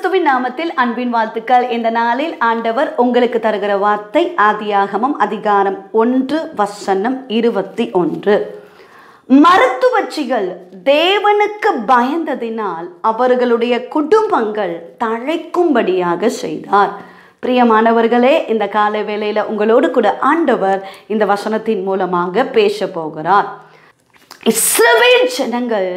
கிறிஸ்துவின் நாமத்தில் அன்பின் வாழ்த்துக்கள் இந்த நாளில் ஆண்டவர் உங்களுக்கு தருகிற வார்த்தை ஆதியாகமம் அதிகாரம் ஒன்று வசனம் இருபத்தி ஒன்று மருத்துவச்சிகள் தேவனுக்கு பயந்ததினால் அவர்களுடைய குடும்பங்கள் தழைக்கும்படியாக செய்தார் பிரியமானவர்களே இந்த காலை வேளையில் உங்களோடு கூட ஆண்டவர் இந்த வசனத்தின் மூலமாக பேச போகிறார் இஸ்ரவேல் ஜனங்கள்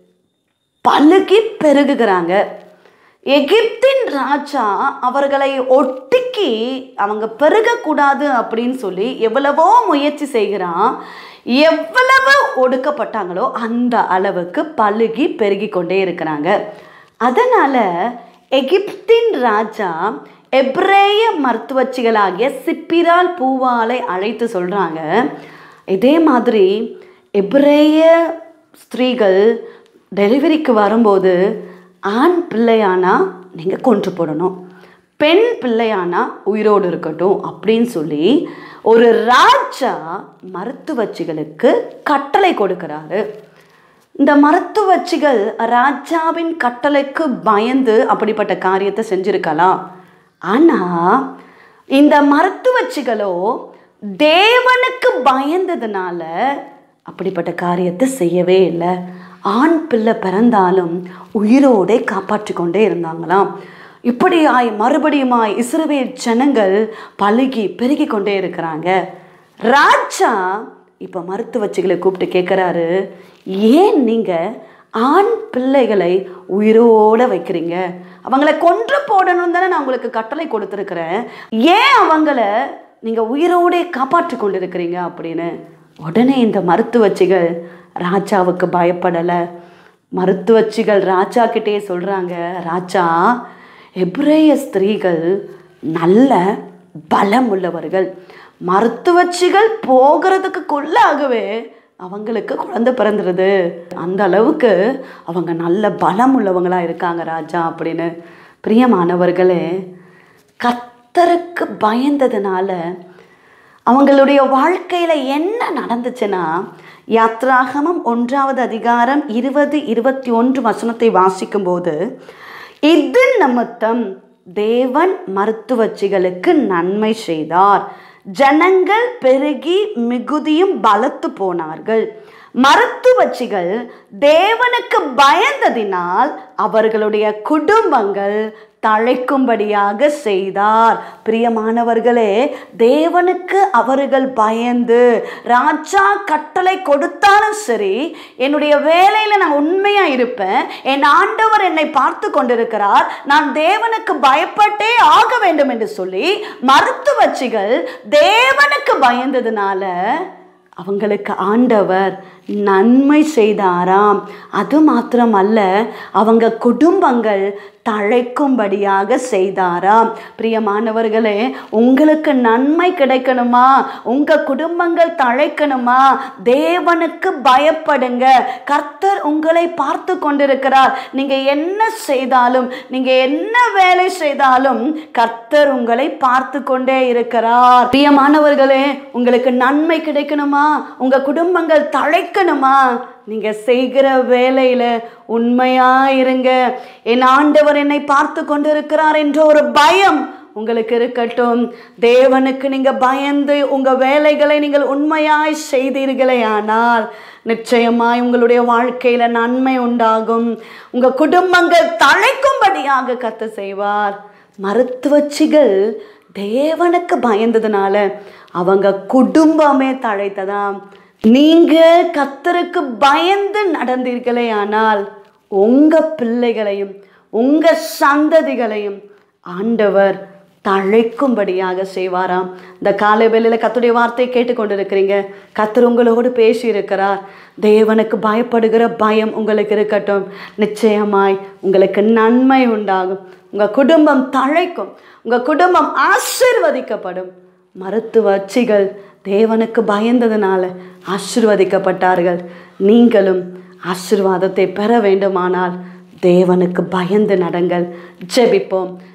பலுகி பெருகுகிறாங்க எகிப்தின் ராஜா அவர்களை ஒட்டிக்கி அவங்க பெருகக்கூடாது அப்படின்னு சொல்லி எவ்வளவோ முயற்சி செய்கிறான் எவ்வளவு ஒடுக்கப்பட்டாங்களோ அந்த அளவுக்கு பழுகி பெருகி கொண்டே இருக்கிறாங்க அதனால் எகிப்தின் ராஜா எப்ரேய மருத்துவச்சிகளாகிய சிப்பிரால் பூவாலை அழைத்து சொல்கிறாங்க இதே மாதிரி எப்ரேய ஸ்திரீகள் டெலிவரிக்கு வரும்போது ஆண் பிள்ளையானா நீங்கள் கொன்று போடணும் பெண் பிள்ளையானா உயிரோடு இருக்கட்டும் அப்படின்னு சொல்லி ஒரு ராஜா மருத்துவச்சிகளுக்கு கட்டளை கொடுக்கிறாரு இந்த மருத்துவச்சிகள் ராஜாவின் கட்டளைக்கு பயந்து அப்படிப்பட்ட காரியத்தை செஞ்சிருக்கலாம் ஆனால் இந்த மருத்துவச்சிகளோ தேவனுக்கு பயந்ததுனால அப்படிப்பட்ட காரியத்தை செய்யவே இல்லை ஆண் பிள்ளை பிறந்தாலும் உயிரோடே காப்பாற்றி கொண்டே இருந்தாங்களாம் இப்படியாய் மறுபடியுமாய் இஸ்ரவேல் ஜனங்கள் பழுகி பெருகி கொண்டே இருக்கிறாங்க ராஜா இப்போ மருத்துவச்சிகளை கூப்பிட்டு கேட்குறாரு ஏன் நீங்கள் ஆண் பிள்ளைகளை உயிரோட வைக்கிறீங்க அவங்கள கொன்று போடணும் தானே நான் உங்களுக்கு கட்டளை கொடுத்துருக்குறேன் ஏன் அவங்கள நீங்கள் உயிரோடே காப்பாற்றி கொண்டு இருக்கிறீங்க அப்படின்னு உடனே இந்த மருத்துவச்சிகள் ராஜாவுக்கு பயப்படலை மருத்துவச்சிகள் ராஜா கிட்டே சொல்கிறாங்க ராஜா எப்ரேய ஸ்திரீகள் நல்ல பலம் உள்ளவர்கள் மருத்துவச்சிகள் போகிறதுக்கு கொள்ளாகவே அவங்களுக்கு குழந்தை பிறந்துடுது அந்த அளவுக்கு அவங்க நல்ல பலம் உள்ளவங்களாக இருக்காங்க ராஜா அப்படின்னு பிரியமானவர்களே கத்தருக்கு பயந்ததுனால அவங்களுடைய வாழ்க்கையில் என்ன நடந்துச்சுன்னா யாத்ராகமம் ஒன்றாவது அதிகாரம் இருபது இருபத்தி ஒன்று வசனத்தை வாசிக்கும்போது இது நிமித்தம் தேவன் மருத்துவச்சிகளுக்கு நன்மை செய்தார் ஜனங்கள் பெருகி மிகுதியும் பலத்து போனார்கள் மருத்துவச்சிகள் தேவனுக்கு பயந்ததினால் அவர்களுடைய குடும்பங்கள் தழைக்கும்படியாக செய்தார் பிரியமானவர்களே தேவனுக்கு அவர்கள் பயந்து ராஜா கட்டளை கொடுத்தாலும் சரி என்னுடைய வேலையில் நான் உண்மையாக இருப்பேன் என் ஆண்டவர் என்னை பார்த்து கொண்டிருக்கிறார் நான் தேவனுக்கு பயப்பட்டே ஆக வேண்டும் என்று சொல்லி மருத்துவச்சிகள் தேவனுக்கு பயந்ததுனால அவங்களுக்கு ஆண்டவர் நன்மை செய்தாராம் அது மாத்திரமல்ல அவங்க குடும்பங்கள் தழைக்கும்படியாக செய்தாராம் பிரியமானவர்களே உங்களுக்கு நன்மை கிடைக்கணுமா உங்க குடும்பங்கள் தழைக்கணுமா தேவனுக்கு பயப்படுங்க கர்த்தர் உங்களை பார்த்து கொண்டிருக்கிறார் நீங்க என்ன செய்தாலும் நீங்க என்ன வேலை செய்தாலும் கர்த்தர் உங்களை பார்த்து கொண்டே இருக்கிறார் பிரியமானவர்களே உங்களுக்கு நன்மை கிடைக்கணுமா உங்க குடும்பங்கள் தழைக்கணுமா நீங்க செய்கிற வேலையில உண்மையா இருங்க என் ஆண்டவர் என்னை பார்த்து கொண்டிருக்கிறார் என்ற ஒரு பயம் உங்களுக்கு இருக்கட்டும் தேவனுக்கு நீங்க பயந்து உங்க வேலைகளை நீங்கள் உண்மையாய் செய்தீர்களே ஆனால் நிச்சயமாய் உங்களுடைய வாழ்க்கையில நன்மை உண்டாகும் உங்க குடும்பங்கள் தழைக்கும்படியாக கத்து செய்வார் மருத்துவச்சிகள் தேவனுக்கு பயந்ததுனால அவங்க குடும்பமே தழைத்ததாம் நீங்க கத்தருக்கு பயந்து நடந்தீர்களே ஆனால் உங்க பிள்ளைகளையும் உங்க சந்ததிகளையும் ஆண்டவர் தழைக்கும்படியாக செய்வாராம் இந்த காலை வேளையில் கத்துடைய வார்த்தையை கேட்டுக்கொண்டிருக்கிறீங்க கத்தர் உங்களோடு பேசி இருக்கிறார் தேவனுக்கு பயப்படுகிற பயம் உங்களுக்கு இருக்கட்டும் நிச்சயமாய் உங்களுக்கு நன்மை உண்டாகும் உங்கள் குடும்பம் தழைக்கும் உங்கள் குடும்பம் ஆசிர்வதிக்கப்படும் மருத்துவச்சிகள் தேவனுக்கு பயந்ததுனால ஆசிர்வதிக்கப்பட்டார்கள் நீங்களும் ஆசிர்வாதத்தை பெற வேண்டுமானால் தேவனுக்கு பயந்து நடங்கள் ஜெபிப்போம்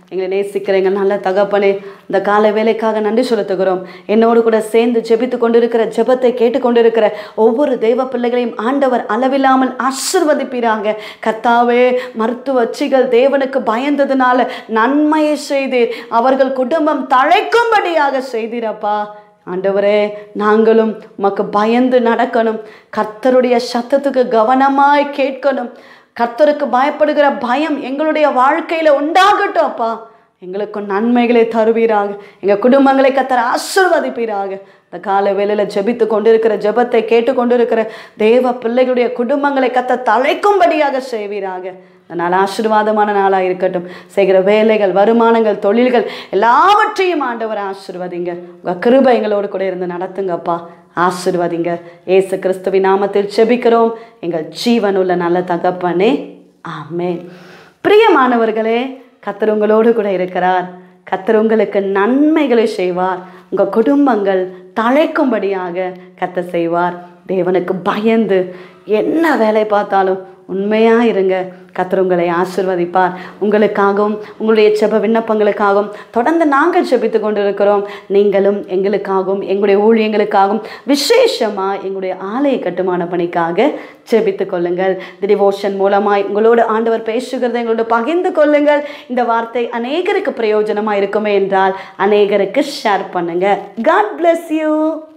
எங்களை நேசிக்கிற எங்கள் நல்ல தகப்பனே இந்த கால வேலைக்காக நன்றி செலுத்துகிறோம் என்னோடு கூட சேர்ந்து ஜெபித்து கொண்டிருக்கிற ஜெபத்தை கேட்டுக்கொண்டிருக்கிற ஒவ்வொரு தெய்வ பிள்ளைகளையும் ஆண்டவர் அளவில்லாமல் ஆசிர்வதிப்பீராங்க கத்தாவே மருத்துவச்சிகள் தேவனுக்கு பயந்ததுனால நன்மையை செய்தீர் அவர்கள் குடும்பம் தழைக்கும்படியாக செய்தீரப்பா ஆண்டவரே நாங்களும் உமக்கு பயந்து நடக்கணும் கர்த்தருடைய சத்தத்துக்கு கவனமாய் கேட்கணும் கர்த்தருக்கு பயப்படுகிற பயம் எங்களுடைய வாழ்க்கையில உண்டாகட்டும் அப்பா எங்களுக்கு நன்மைகளை தருவீராக எங்கள் குடும்பங்களை கத்தர் ஆசிர்வதிப்பீராக இந்த கால வேளையில் ஜெபித்து கொண்டிருக்கிற ஜெபத்தை கேட்டு கொண்டிருக்கிற தேவ பிள்ளைகளுடைய குடும்பங்களை கத்த தழைக்கும்படியாக செய்வீராக இந்த நாள் ஆசீர்வாதமான நாளாக இருக்கட்டும் செய்கிற வேலைகள் வருமானங்கள் தொழில்கள் எல்லாவற்றையும் ஆண்டவர் ஆசிர்வதிங்க உங்கள் கிருபை எங்களோடு கூட இருந்து நடத்துங்கப்பா ஆசிர்வதிங்க ஏசு கிறிஸ்துவின் நாமத்தில் செபிக்கிறோம் எங்கள் ஜீவனுள்ள நல்ல தகப்பனே ஆமென் பிரியமானவர்களே கத்தர் உங்களோடு கூட இருக்கிறார் கத்தர் உங்களுக்கு நன்மைகளை செய்வார் உங்கள் குடும்பங்கள் தழைக்கும்படியாக கத்த செய்வார் தேவனுக்கு பயந்து என்ன வேலை பார்த்தாலும் உண்மையாக இருங்க கத்தர் உங்களை ஆசிர்வதிப்பார் உங்களுக்காகவும் உங்களுடைய செப விண்ணப்பங்களுக்காகவும் தொடர்ந்து நாங்கள் ஜெபித்து கொண்டிருக்கிறோம் நீங்களும் எங்களுக்காகவும் எங்களுடைய ஊழியங்களுக்காகவும் விசேஷமாக எங்களுடைய ஆலய கட்டுமான பணிக்காக ஜெபித்து கொள்ளுங்கள் தி டிவோஷன் மூலமாய் உங்களோடு ஆண்டவர் பேசுகிறதை எங்களோடு பகிர்ந்து கொள்ளுங்கள் இந்த வார்த்தை அநேகருக்கு பிரயோஜனமாக இருக்குமே என்றால் அநேகருக்கு ஷேர் பண்ணுங்க காட் bless யூ